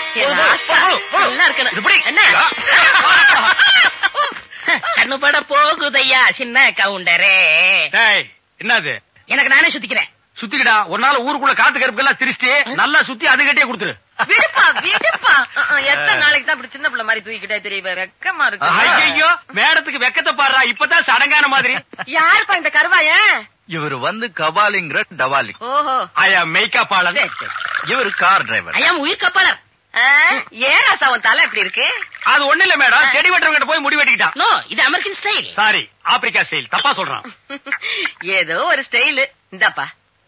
என் ஆத்தா, நல்லா இருக்கணும். இது பிடி. என்ன? கண்ணு பட போகுதையா சின்ன கவுண்டரே டேய் என்னது எனக்கு நானே சுத்திக்கிறேன் சுத்திக்கிடா ஒரு நாள் ஊருக்குள்ள காத்து கருப்புக்கெல்லாம் திரிச்சிட்டு நல்லா சுத்தி அது கட்டியே கொடுத்துரு விடுப்பா விடுப்பா அஹ், அஹ், எத்தனை நாளைக்கு தான் இப்படி சின்ன பிள்ளை மாதிரி தூக்கிக்கிட்டே தெரியவே ரெக்கமா இருக்கு ஐயோ மேடத்துக்கு வெக்கத்தை பாடுறா இப்பதான் சடங்கான மாதிரி யாருப்பா இந்த கருவாய இவர் வந்து கபாலிங்கிற டவாலி ஓஹோ ஐயா மேக்கப் ஆளன் சரி, சரி. இவர் கார் டிரைவர் ஐயாம் உயிர் கப்பாளர் அஹ், ஏன் ராசா உன் தலை எப்படி இருக்கு அது ஒண்ணு இல்ல மேடம் செடி வெட்டுறவங்கிட்ட போய் முடி வெட்டிக்கிட்டான் நோ இது American style sorry Africa style தப்பா சொல்றான் ஏதோ ஒரு ஸ்டைலு இந்தாப்பா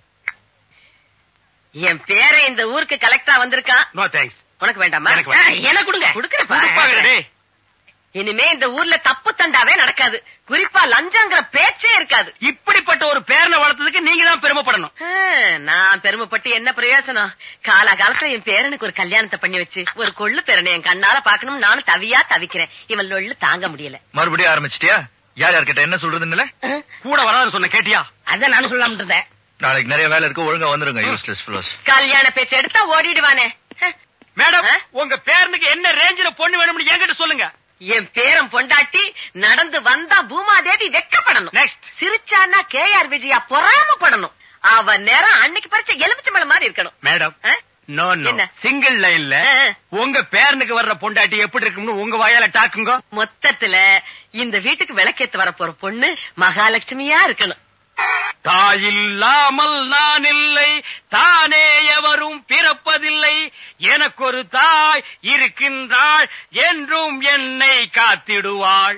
என் பேரை இந்த ஊருக்கு கலெக்டரா வந்திருக்கான் நோ தேங்க்ஸ் உனக்கு வேண்டாமா எனக்கு வேண்டாம். எனக்கு கொடுங்க கொடுக்குறப்பா டேய் இனிமே இந்த ஊர்ல தப்பு தண்டாவே நடக்காது குறிப்பா லஞ்சங்கிற பேச்சே இருக்காது இப்படிப்பட்ட ஒரு பேரனை வளர்த்ததுக்கு நீங்க தான் பெருமைப்படணும் ஹம், நான் பெருமைப்பட்டு என்ன பிரயோசனம் காலாகாலத்துல என் பேரனுக்கு ஒரு கல்யாணத்தை பண்ணி வச்சு ஒரு கொள்ளு பேரனை என் கண்ணால பாக்கணும் நானும் தவியா தவிக்கிறேன் இவன் லொள்ளு தாங்க முடியல மறுபடியும் ஆரம்பிச்சிட்டியா யார் யார்கிட்ட என்ன சொல்றதுன்னு கூட வராது சொன்ன கேட்டியா அதான் நானும் சொல்லாம இருந்தேன் நாளைக்கு நிறைய வேலை இருக்கு ஒழுங்கா வந்துருங்க யூஸ்லெஸ் ஃபுல்லோஸ் கல்யாண பேச்சு எடுத்தா ஓடிடுவானே ஹம், மேடம் ஆ? உங்க பேரனுக்கு என்ன ரேஞ்சில பொண்ணு வேணும்னு என்கிட்ட சொல்லுங்க என் பேரன் பொண்டாட்டி நடந்து வந்தா பூமாதேவி வெக்கப்படணும் நெக்ஸ்ட் சிரிச்சான்னா கே ஆர் விஜயா பொறாமப்படணும் அவ நேரம் அன்னைக்கு பறிச்ச எலுமிச்சம்பழம் மாதிரி இருக்கணும் மேடம் ஆ? நோ நோ என்ன? சிங்கிள் லைன்ல ஆ, ஆ. உங்க பேரனுக்கு வர்ற பொண்டாட்டி எப்படி இருக்கும்னு உங்க வாயால டாக்குங்க மொத்தத்துல இந்த வீட்டுக்கு விளக்கேத்து வர போற பொண்ணு மகாலட்சுமியா இருக்கணும் தாயில்லாமல் நான் இல்லை தானே எவரும் பிறப்பதில்லை எனக்கொரு தாய் இருக்கின்றாள் என்றும் என்னை காத்திடுவாள்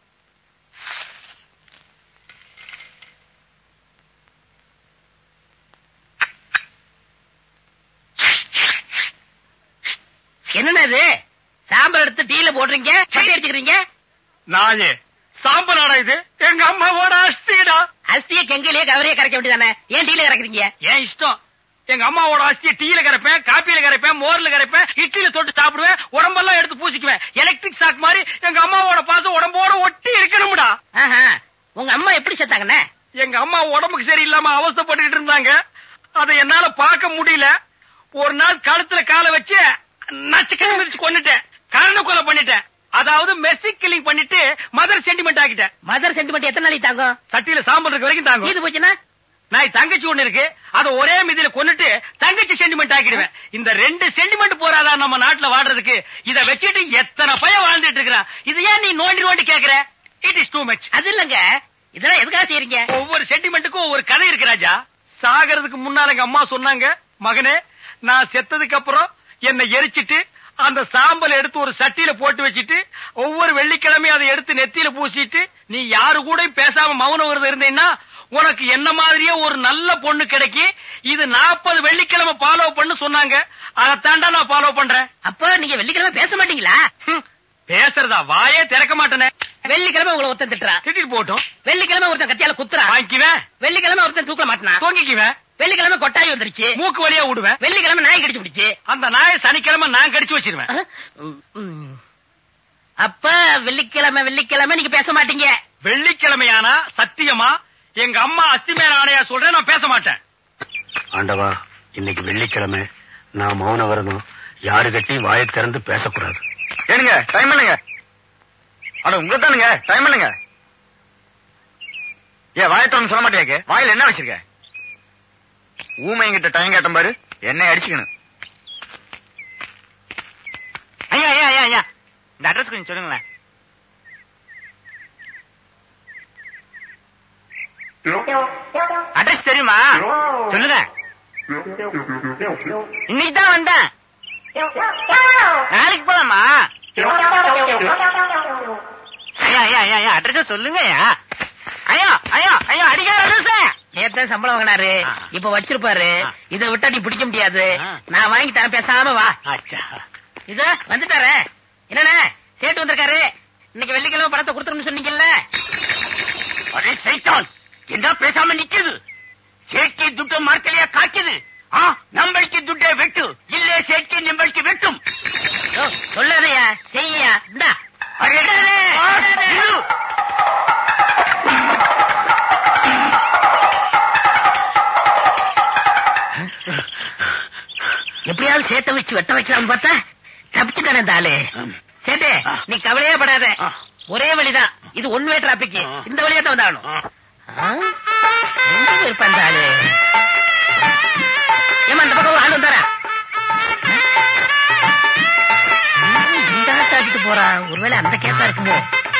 என்னண்ணா இது சாம்பார் எடுத்து டீல போடுறீங்க சட்டி அடிச்சுக்கிறீங்க நாயே சாம்பலாடா இது எங்க அம்மாவோட அஸ்திடா அஸ்திய கெங்கிலேயே கவரையே கரைக்க வேண்டியதானே ஏன் டீல கரைக்கிறீங்க ஏன் இஷ்டம் எங்க அம்மாவோட அஸ்தியை டீல கரைப்பேன் காப்பியில கரைப்பேன் மோர்ல கரைப்பேன் இட்லியில தொட்டு சாப்பிடுவேன் உடம்பெல்லாம் எடுத்து பூசிக்குவேன் எலக்ட்ரிக் ஷாக் மாதிரி எங்க அம்மாவோட பாசம் உடம்போட ஒட்டி இருக்கணும்டா ஆஹா. உங்க அம்மா எப்படி செத்தாங்கண்ணே எங்க அம்மா உடம்புக்கு சரியில்லாம அவஸ்தைப்பட்டுக்கிட்டு இருந்தாங்க அதை என்னால பார்க்க முடியல ஒரு நாள் கழுத்துல காலை வச்சு நச்சுக்கணும் மிதிச்சு கொன்னுட்டேன் கரண கொலை பண்ணிட்டேன் அதாவது மெர்சி கில்லிங் பண்ணிட்டு மதர் சென்டிமெண்ட் ஆக்கிட்டேன் மதர் சென்டிமெண்ட் எத்தனை நாளைக்கு தாங்கும் சட்டியில சாம்பல் இருக்க வரைக்கும் தாங்க இது போச்சுன்னா நான் தங்கச்சி ஒண்ணு இருக்கு அத ஒரே மிதியில கொன்னுட்டு தங்கச்சி சென்டிமெண்ட் ஆக்கிடுவேன் இந்த ரெண்டு சென்டிமெண்ட் போறாதா நம்ம நாட்டுல வாடுறதுக்கு இத வச்சுட்டு எத்தனை பையன் வாழ்ந்துட்டு இருக்கிறான் இது ஏன் நீ நோண்டி நோண்டி கேக்குற இட் இஸ் டூ மச் அது இல்லங்க இதெல்லாம் எதுக்காக செய்யறீங்க ஒவ்வொரு சென்டிமெண்ட்டுக்கும் ஒவ்வொரு கதை இருக்கு ராஜா சாகிறதுக்கு முன்னால எங்க அம்மா சொன்னாங்க மகனே நான் செத்ததுக்கு அப்புறம் என்னை எரிச்சிட்டு அந்த சாம்பல் எடுத்து ஒரு சட்டியில போட்டு வச்சிட்டு ஒவ்வொரு வெள்ளிக்கிழமையும் அதை எடுத்து நெத்தியில பூசிட்டு நீ யாரு கூட பேசாம மௌன விரதம் இருந்தீன்னா உனக்கு என்ன மாதிரியே ஒரு நல்ல பொண்ணு கிடைக்கி இது நாற்பது வெள்ளிக்கிழமை ஃபாலோ பண்ணு சொன்னாங்க அதைத்தாண்டா நான் ஃபாலோ பண்றேன் அப்ப நீங்க வெள்ளிக்கிழமை பேச மாட்டீங்களா ஹம், பேசுறதா வாயே திறக்க மாட்டேனே வெள்ளிக்கிழமை உங்களை ஒருத்தன் திட்டுறான் திட்டிட்டு போட்டும் வெள்ளிக்கிழமை ஒருத்தன் கத்தியால குத்துறான் வாங்கிக்குவேன் வெள்ளிக்கிழமை ஒருத்தன் தூக்க மாட்டான் தூங்கிக்குவேன் வெள்ளிக்கிழமை கொட்டாய் வந்துருச்சு மூக்கு வழியா விடுவேன் வெள்ளிக்கிழமை நாய் கடிச்சு பிடிச்சு அந்த நாயை சனிக்கிழமை நான் கடிச்சு வச்சிருவேன் அப்ப வெள்ளிக்கிழமை வெள்ளிக்கிழமை நீங்க பேச மாட்டீங்க வெள்ளிக்கிழமையானா சத்தியமா எங்க அம்மா அஸ்தி மேல ஆணையா சொல்றேன் நான் பேச மாட்டேன் ஆண்டவா இன்னைக்கு வெள்ளிக்கிழமை நான் மௌன விரதம் யாரு கட்டி வாயை திறந்து பேசக்கூடாது ஏனுங்க டைம் பண்ணுங்க அட உங்க தானுங்க டைம் பண்ணுங்க ஏன் வாயத்தோன்னு சொல்ல மாட்டியாக்கு வாயில என்ன வச்சிருக்க ஊமைங்கிட்ட டைம் கேட்டேன் பாரு என்னை அடிச்சுக்கணும் ஐயா ஐயா ஐயா ஐயா இந்த அட்ரஸ் கொஞ்சம் சொல்லுங்களேன் அட்ரஸ் தெரியுமா சொல்லுங்க இன்னைக்கு தான் வந்தேன் நாளைக்கு போலாமா ஐயா ஐயா ஐயா ஐயா அட்ரஸ் சொல்லுங்க ஐயா ஐயா ஐயா ஐயா அடிக்காத அட்ரஸ் நேத்து சம்பளம் வாங்கினாரு ஆ. இப்ப வச்சிருப்பாரு ஆ. இத விட்டா நீ பிடிக்க முடியாது ஆ. நான் வாங்கி தரேன் பேசாம வா அச்சா இத வந்துட்டாரு என்னண்ணே சேட்டு வந்திருக்காரு இன்னைக்கு வெள்ளிக்கிழமை பணத்தை கொடுத்துருன்னு சொன்னீங்கல்ல அரே சைத்தான் என்ன பேசாம நிக்குது சேட்கி துட்டு மார்க்கலையா காக்குது ஆ நம்மளுக்கு துட்டே வெட்டு இல்ல சேட்கி நம்மளுக்கு வெட்டும் யோ, சொல்லாதயா செய்யா இந்தா அரே ஆ, இரு. எப்படியாவது சேத்த வச்சு வெட்ட வைக்கலாம்னு பார்த்தா தப்பிச்சுட்டானே இந்த ஆளு சேட்டு நீ கவலையே படாத ஒரே வழிதான் இது ஒன் வே டிராபிக் இந்த வழியா தான் வந்தாகணும் ஆ? எங்க போயிருப்பா இந்த ஆளு ஏமா இந்த பக்கம் ஒரு ஆள் வந்தாரா ம், இந்த ஆள் தாக்கிட்டு போறான் ஒருவேளை அந்த கேஸா இருக்குமோ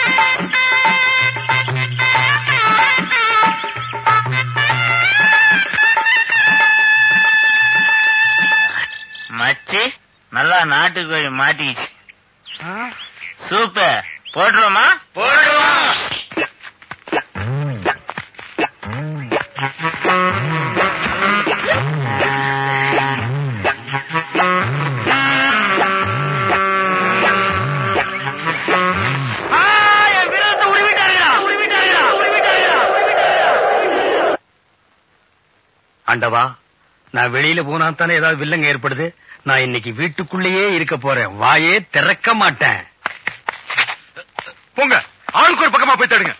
மச்சி நல்லா நாட்டுக்கோழி மாட்டிக்கிச்சு சூப்பர் போட்டுருவோமா போடுவோம் ஆண்டவா நான் வெளியில போனா தானே ஏதாவது வில்லங்க ஏற்படுது நான் இன்னைக்கு வீட்டுக்குள்ளேயே இருக்க போறேன் வாயே திறக்க மாட்டேன் போங்க ஆளுக்கு ஒரு பக்கமா போய் தேடுங்க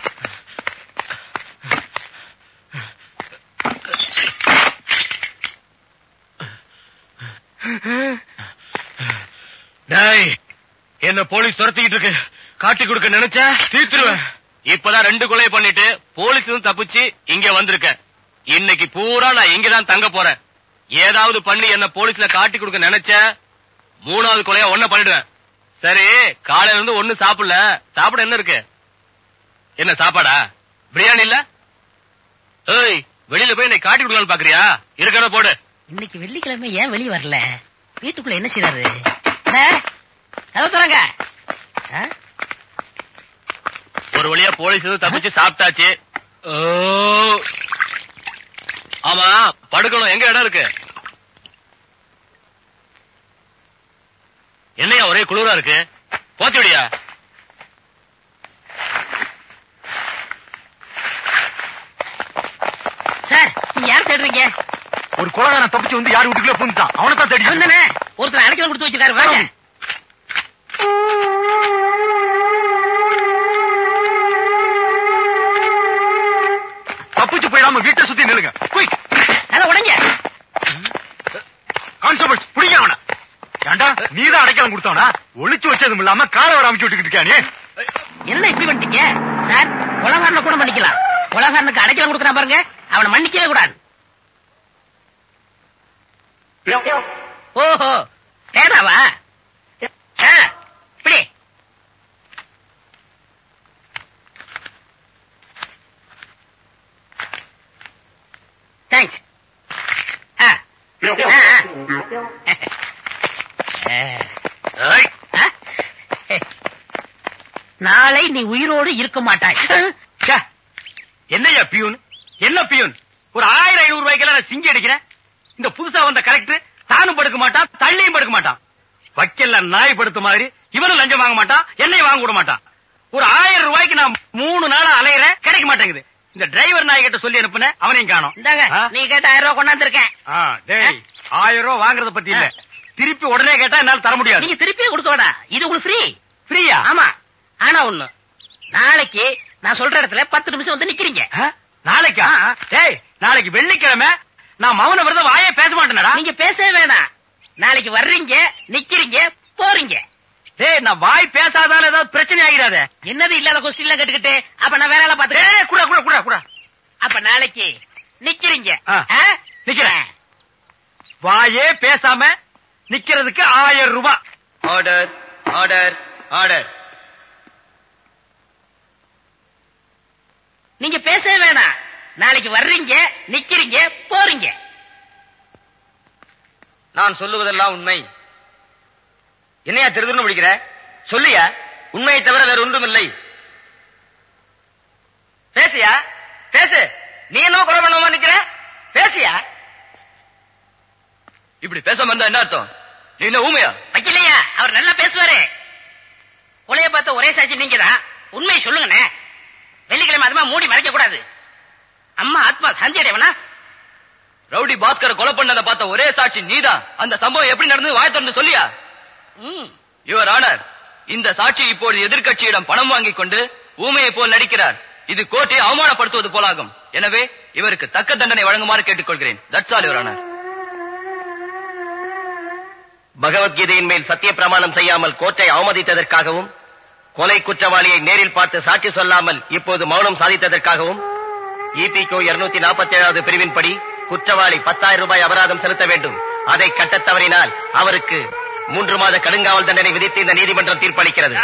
டேய் என்ன போலீஸ் துரத்திக்கிட்டு இருக்கு காட்டி கொடுக்க நினைச்ச தீர்த்துருவேன் இப்பதான் ரெண்டு கொலை பண்ணிட்டு போலீஸும் தப்பிச்சு இங்க வந்திருக்கேன் இன்னைக்கு பூரா நான் இங்கதான் தங்க போறேன் ஏதாவது பண்ணி என்ன போலீஸ்ல காட்டி கொடுக்க நினைச்ச மூணாவது கொலையா ஒன்ன பண்ணிடுவேன் சரி காலையில இருந்து ஒண்ணு சாப்பிடல சாப்பிட என்ன இருக்கு என்ன சாப்பாடா பிரியாணி இல்ல ஏய் வெளியில போய் என்னை காட்டி கொடுக்கலாம்னு பாக்குறியா இருக்கட போடு இன்னைக்கு வெள்ளிக்கிழமை ஏன் வெளிய வரல வீட்டுக்குள்ள என்ன செய்யறாரு கதை தரங்க ஒரு வழியா போலீஸ் எதுவும் தப்பிச்சு சாப்பிட்டாச்சு ஓ. ஆமா படுக்கணும் எங்க இடம் இருக்கு என்னையா ஒரே குளிரா இருக்கு போச்சுடியா சார் நீங்க யார் தேடுறீங்க ஒரு குலகாரன் தப்பிச்சு வந்து யார் வீட்டுக்குள்ள பூந்துட்டான் அவனை தான் தேடி அவன் தானே ஒருத்தர் அடைக்கல கொடுத்து வச்சிருக்காரு வாங்க தப்பிச்சு போயிடாம வீட்டை சுத்தி நில்லுங்க குயிக் அத உடங்க கான்ஸ்டபிள்ஸ் புடிங்க அவன ஏண்டா நீதான் அடைக்கலம் கொடுத்தவனா ஒளிச்சு வச்சதும் இல்லாம காலை வர அமைச்சு விட்டுக்கிட்டு இருக்கியா நீ என்ன இப்படி பண்ணிட்டீங்க சார் கொலகாரனை கூட மன்னிக்கலாம் கொலகாரனுக்கு அடைக்கலம் கொடுக்கறான் பாருங்க அவனை மன்னிக்கவே கூடாது ஓஹோ பேடாவா ஆ, இப்படி தேங்க்ஸ் ஆ ஆ, ஆ. ஆ? நாளை நீ உயிரோடு இருக்க மாட்டாய் ச்சே, என்னய்யா பியூன் என்ன பியூன் ஒரு ஆயிரம் ஐநூறு ரூபாய்க்கெல்லாம் நான் சிங்கி அடிக்கிறேன் இந்த புதுசா வந்த கலெக்டர் தானும் படுக்க மாட்டான் தள்ளியும் படுக்க மாட்டான் வக்கல்ல நாய் படுத்த மாதிரி இவனும் லஞ்சம் வாங்க மாட்டான் என்னையும் வாங்க விட மாட்டான் ஒரு ஆயிரம் ரூபாய்க்கு நான் மூணு நாளா அலையிறேன் கிடைக்க மாட்டேங்குது இந்த டிரைவர் நாய் கிட்ட சொல்லி அனுப்புனேன் அவனையும் காணோம் இந்தாங்க ஆ? நீ கேட்ட ஆயிரம் ரூபாய் கொண்டாந்துருக்கேன் ஆ, டேய் ஆயிரம் ரூபாய் வாங்குறத பத்தி இல்ல திருப்பி உடனே கேட்டா என்னால தர முடியாது நீங்க திருப்பியே கொடுக்க வேண்டாம் இது உங்களுக்கு ஃப்ரீ ஃப்ரீயா ஆமா ஆனா ஒண்ணு நாளைக்கு நான் சொல்ற இடத்துல பத்து நிமிஷம் வந்து நிக்கிறீங்க ஆ? நாளைக்கா டேய் நாளைக்கு வெள்ளிக்கிழமை நான் மௌன விரதம் வாயே பேச மாட்டேனடா நீங்க பேசவே வேணாம் நாளைக்கு வர்றீங்க நிக்கிறீங்க போறீங்க டேய் நான் வாய் பேசாதால ஏதாவது பிரச்சனை ஆகிறாதே என்னது இல்லாத கொஸ்டின்ல கேட்டுக்கிட்டு அப்ப நான் வேற ஆளை பாத்துக்கிறேன் ஏய், குடா குடா குடா குடா அப்ப நாளைக்கு நிக்கிறீங்க ஆ. ஆ? நிக்கிறேன். வாயே பேசாம நிக்கிறதுக்கு ஆயிரம் ரூபாய் ஆர்டர் ஆர்டர் ஆர்டர் நீங்க பேசவே வேணாம் நாளைக்கு வர்றீங்க நிக்கிறீங்க போறீங்க நான் சொல்லுவதெல்லாம் உண்மை என்னையா திருதுன்னு முடிக்கிற சொல்லியா உண்மையை தவிர வேற ஒன்றும் இல்லை பேசியா பேசு நீ என்ன குறை பண்ணாம நிக்கிற பேசியா இப்படி பேசாம இருந்தா என்ன அர்த்தம் நீ என்ன ஊமையா வைக்கலையா அவர் நல்லா பேசுவாரு கொலைய பார்த்த ஒரே சாட்சி நீங்க தான் உண்மையை சொல்லுங்கண்ணே வெள்ளிக்கிழமை அதுமா மூடி மறைக்க கூடாது அம்மா ஆத்மா சாந்தி அடைவனா ரவுடி பாஸ்கரை கொலை பண்ணதை பார்த்த ஒரே சாட்சி நீதான் அந்த சம்பவம் எப்படி நடந்து வாய் திறந்து சொல்லியா ம் யுவர் ஆனர் இந்த சாட்சி இப்போது எதிர்க்கட்சியிடம் பணம் வாங்கிக் கொண்டு ஊமையை போல் நடிக்கிறார் இது கோர்ட்டை அவமானப்படுத்துவது போலாகும் எனவே இவருக்கு தக்க தண்டனை வழங்குமாறு கேட்டுக்கொள்கிறேன் தட்ஸ் ஆல் யுவர் ஆனர் பகவத்கீதையின் மேல் சத்திய பிரமாணம் செய்யாமல் கோர்ட்டை அவமதித்ததற்காகவும் கொலை குற்றவாளியை நேரில் பார்த்து சாட்சி சொல்லாமல் இப்போது மௌனம் சாதித்ததற்காகவும் இபிகோ இருநூத்தி நாற்பத்தி ஏழாவது பிரிவின்படி குற்றவாளி பத்தாயிரம் ரூபாய் அபராதம் செலுத்த வேண்டும் அதை கட்டத் தவறினால் அவருக்கு மூன்று மாத கடுங்காவல் தண்டனை விதித்து இந்த நீதிமன்றம் தீர்ப்பளிக்கிறது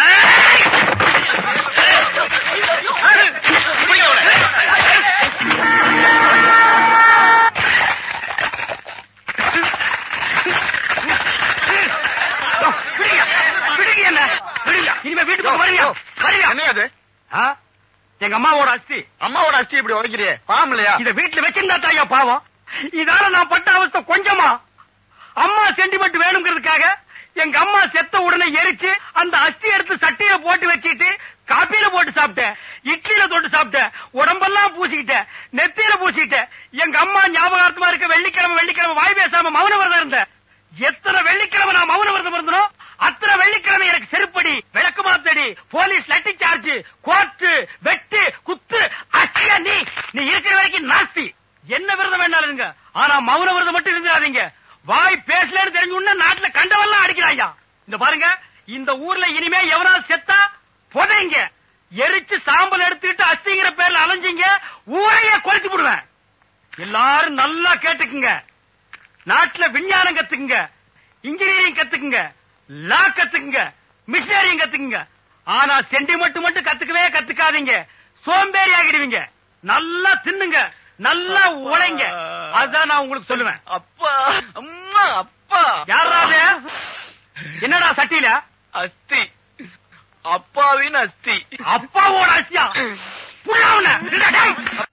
விடுங்க, விடுங்க என்ன, விடுங்க. இனிமே வீட்டுக்கு வருவியா? வருவியா? என்னையாது ஆ? எங்க அம்மாவோட அஸ்தி அம்மாவோட அஸ்தி இப்படி உதைக்கிறியே பாவம் இல்லையா இத வீட்டுல வச்சிருந்தா தாயா பாவம் இதால நான் பட்ட அவஸ்தை கொஞ்சமா அம்மா சென்டிமெண்ட் வேணுங்கிறதுக்காக எங்க அம்மா செத்த உடனே எரிச்சு அந்த அஸ்தி எடுத்து சட்டியில போட்டு வச்சிட்டு காப்பியில போட்டு சாப்பிட்டேன் இட்லியில தொட்டு சாப்பிட்டேன் உடம்பெல்லாம் பூசிக்கிட்டேன் நெத்தியில பூசிக்கிட்டேன் எங்க அம்மா ஞாபகார்த்தமா இருக்க வெள்ளிக்கிழமை வெள்ளிக்கிழமை வாய் பேசாம மௌன விரதம் இருந்தேன் எத்தனை வெள்ளிக்கிழமை நான் மௌன விரதம் இருந்தனோ அத்தனை வெள்ளிக்கிழமை எனக்கு செருப்படி விளக்கு மாத்தடி போலீஸ் லட்டி சார்ஜ் கோர்ட்டு வெட்டு குத்து அச்சியா நீ நீ இருக்கிற வரைக்கும் நாஸ்தி என்ன விரதம் வேணாலும் இருங்க ஆனா மௌன விரதம் மட்டும் இருந்துடாதீங்க வாய் பேசலன்னு தெரிஞ்ச உடனே நாட்டுல கண்டவெல்லாம் அடிக்கிறாங்க இந்த பாருங்க இந்த ஊர்ல இனிமே எவனாவது செத்தா புதைங்க எரிச்சு சாம்பல் எடுத்துக்கிட்டு அஸ்திங்கிற பேர்ல அலைஞ்சீங்க ஊரையே கொளுத்தி விடுவேன் எல்லாரும் நல்லா கேட்டுக்குங்க நாட்டுல விஞ்ஞானம் கத்துக்குங்க இன்ஜினியரிங் கத்துக்குங்க லா கத்துக்குங்க மிஷினரியும் கத்துக்குங்க ஆனா சென்டிமெண்ட் மட்டும் கத்துக்கவே கத்துக்காதீங்க சோம்பேறி ஆகிடுவீங்க நல்லா தின்னுங்க நல்லா உழைங்க அதுதான் நான் உங்களுக்கு சொல்லுவேன் அப்பா அம்மா அப்பா யாராவது என்னடா சட்டியில அஸ்தி அப்பாவின் அஸ்தி அப்பாவோட அசியா புள்ள அவன. இல்ல, டேய்.